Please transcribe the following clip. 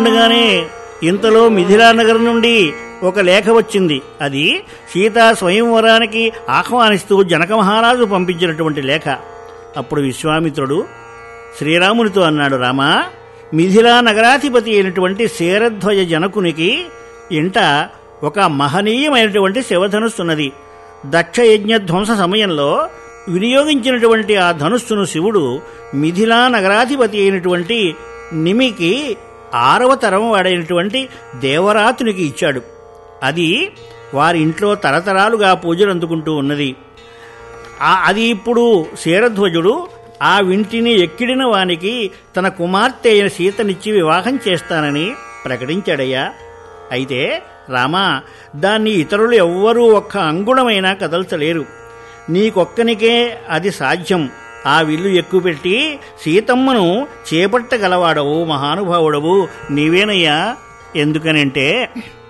ఉండగానే ఇంతలో మిథిలా నగరం నుండి ఒక లేఖ వచ్చింది అది సీతా స్వయంవరానికి ఆహ్వానిస్తూ జనక మహారాజు పంపించినటువంటి లేఖ అప్పుడు విశ్వామిత్రుడు శ్రీరామునితో అన్నాడు రామా మిథిలా నగరాధిపతి అయినటువంటి శేరధ్వజ జనకునికి ఇంట ఒక మహనీయమైనటువంటి శివధనుస్సున్నది దక్ష యజ్ఞ ధ్వంస సమయంలో వినియోగించినటువంటి ఆ ధనుస్సును శివుడు మిథిలా నగరాధిపతి అయినటువంటి నిమికి ఆరవ తరం వాడైనటువంటి దేవరాతునికి ఇచ్చాడు అది వారి ఇంట్లో తరతరాలుగా పూజలు అందుకుంటూ ఉన్నది ఆ అది ఇప్పుడు శేరధ్వజుడు ఆ వింటిని ఎక్కిడిన వానికి తన కుమార్తె అయిన సీతనిచ్చి వివాహం చేస్తానని ప్రకటించాడయ్యా అయితే రామా దాన్ని ఇతరులు ఎవ్వరూ ఒక్క అంగుళమైనా కదల్చలేరు నీకొక్కనికే అది సాధ్యం ఆ విల్లు ఎక్కుపెట్టి సీతమ్మను చేపట్టగలవాడవు మహానుభావుడవు నీవేనయ్యా ఎందుకనంటే